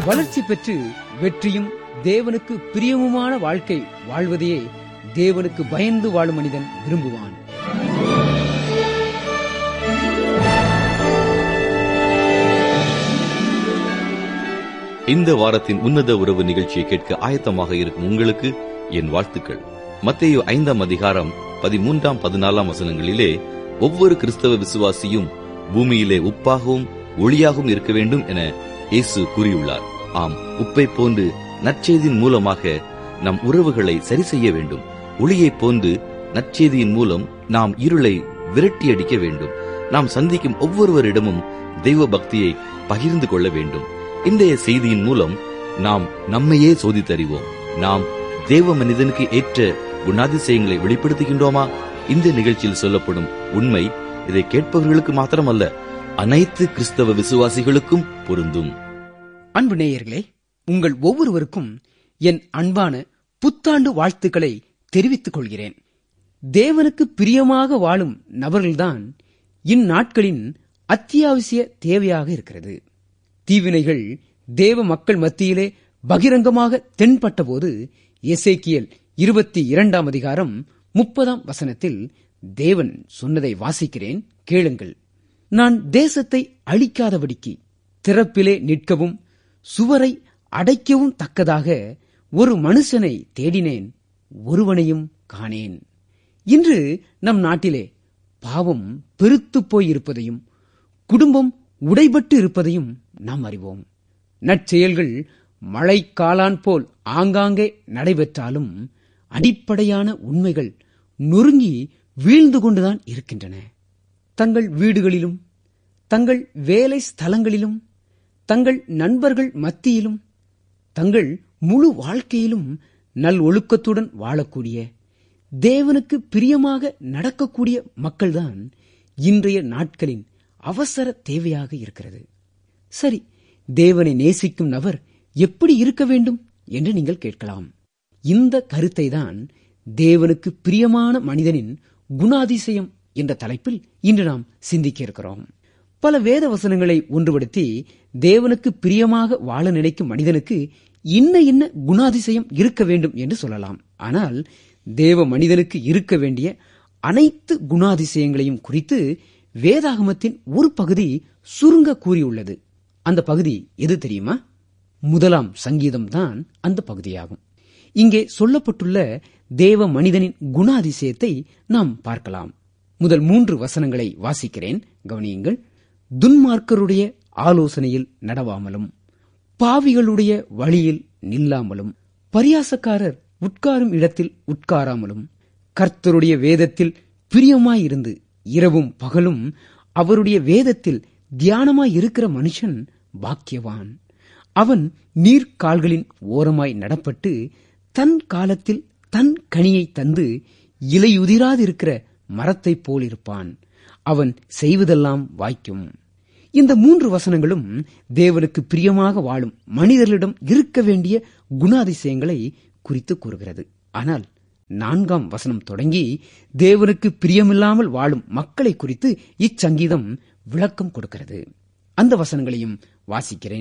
வளர்ச்சி பெற்று வெற்றியும் தேவனுக்கு பிரியமுமான வாழ்க்கை வாழ்வதையே தேவனுக்கு பயந்து வாழும் மனிதன் விரும்புவான் இந்த வாரத்தின் உன்னத உறவு நிகழ்ச்சியை கேட்க ஆயத்தமாக இருக்கும் உங்களுக்கு என் வாழ்த்துக்கள் மத்தேயு ஐந்தாம் அதிகாரம் பதிமூன்றாம் பதினாலாம் வசனங்களிலே ஒவ்வொரு கிறிஸ்தவ விசுவாசியும் பூமியிலே உப்பாகவும் ஒளியாகவும் இருக்க வேண்டும் என இயேசு கூறியுள்ளார் ஆம் உப்பை போன்று நற்செய்தியின் மூலமாக நம் உறவுகளை சரி செய்ய வேண்டும் ஒளியைப் போன்று நற்செய்தியின் மூலம் நாம் இருளை விரட்டியடிக்க வேண்டும் நாம் சந்திக்கும் ஒவ்வொருவரிடமும் தெய்வ பக்தியை பகிர்ந்து கொள்ள வேண்டும் இன்றைய செய்தியின் மூலம் நாம் நம்மையே சோதித்தறிவோம் நாம் தேவ மனிதனுக்கு ஏற்ற குணாதிசயங்களை வெளிப்படுத்துகின்றோமா இந்த நிகழ்ச்சியில் சொல்லப்படும் உண்மை இதை கேட்பவர்களுக்கு மாத்திரமல்ல அனைத்து கிறிஸ்தவ விசுவாசிகளுக்கும் பொருந்தும் அன்பு நேயர்களே உங்கள் ஒவ்வொருவருக்கும் என் அன்பான புத்தாண்டு வாழ்த்துக்களை தெரிவித்துக் கொள்கிறேன் தேவனுக்கு பிரியமாக வாழும் நபர்கள்தான் இந்நாட்களின் அத்தியாவசிய தேவையாக இருக்கிறது தீவினைகள் தேவ மக்கள் மத்தியிலே பகிரங்கமாக தென்பட்டபோது எசேக்கியல் இருபத்தி இரண்டாம் அதிகாரம் முப்பதாம் வசனத்தில் தேவன் சொன்னதை வாசிக்கிறேன் கேளுங்கள் நான் தேசத்தை அழிக்காதபடிக்கு திறப்பிலே நிற்கவும் சுவரை அடைக்கவும் தக்கதாக ஒரு மனுஷனை தேடினேன் ஒருவனையும் காணேன் இன்று நம் நாட்டிலே பாவம் பெருத்துப் போயிருப்பதையும் குடும்பம் உடைபட்டு இருப்பதையும் நாம் அறிவோம் நற்செயல்கள் மழை காளான் போல் ஆங்காங்கே நடைபெற்றாலும் அடிப்படையான உண்மைகள் நொறுங்கி வீழ்ந்து கொண்டுதான் இருக்கின்றன தங்கள் வீடுகளிலும் தங்கள் வேலை ஸ்தலங்களிலும் தங்கள் நண்பர்கள் மத்தியிலும் தங்கள் முழு வாழ்க்கையிலும் நல் ஒழுக்கத்துடன் வாழக்கூடிய தேவனுக்கு பிரியமாக நடக்கக்கூடிய மக்கள்தான் இன்றைய நாட்களின் அவசர தேவையாக இருக்கிறது சரி தேவனை நேசிக்கும் நபர் எப்படி இருக்க வேண்டும் என்று நீங்கள் கேட்கலாம் இந்த கருத்தை தான் தேவனுக்கு பிரியமான மனிதனின் குணாதிசயம் என்ற தலைப்பில் இன்று நாம் சிந்திக்க இருக்கிறோம் பல வேத வசனங்களை ஒன்றுபடுத்தி தேவனுக்கு பிரியமாக வாழ நினைக்கும் மனிதனுக்கு இன்ன இன்ன குணாதிசயம் இருக்க வேண்டும் என்று சொல்லலாம் ஆனால் தேவ மனிதனுக்கு இருக்க வேண்டிய அனைத்து குணாதிசயங்களையும் குறித்து வேதாகமத்தின் ஒரு பகுதி சுருங்க கூறியுள்ளது அந்த பகுதி எது தெரியுமா முதலாம் சங்கீதம் தான் அந்த பகுதியாகும் இங்கே சொல்லப்பட்டுள்ள தேவ மனிதனின் குணாதிசயத்தை நாம் பார்க்கலாம் முதல் மூன்று வசனங்களை வாசிக்கிறேன் கவனியுங்கள் துன்மார்க்கருடைய ஆலோசனையில் நடவாமலும் பாவிகளுடைய வழியில் நில்லாமலும் பரியாசக்காரர் உட்காரும் இடத்தில் உட்காராமலும் கர்த்தருடைய வேதத்தில் பிரியமாயிருந்து இரவும் பகலும் அவருடைய வேதத்தில் தியானமாயிருக்கிற மனுஷன் பாக்கியவான் அவன் நீர்க்கால்களின் ஓரமாய் நடப்பட்டு தன் காலத்தில் தன் கனியை தந்து இலையுதிராதிருக்கிற மரத்தைப் போலிருப்பான் அவன் செய்வதெல்லாம் வாய்க்கும் இந்த மூன்று வசனங்களும் தேவனுக்கு பிரியமாக வாழும் மனிதர்களிடம் இருக்க வேண்டிய குணாதிசயங்களை குறித்து கூறுகிறது ஆனால் நான்காம் வசனம் தொடங்கி தேவனுக்கு பிரியமில்லாமல் வாழும் மக்களை குறித்து இச்சங்கீதம் விளக்கம் கொடுக்கிறது அந்த வசனங்களையும் வாசிக்கிறேன்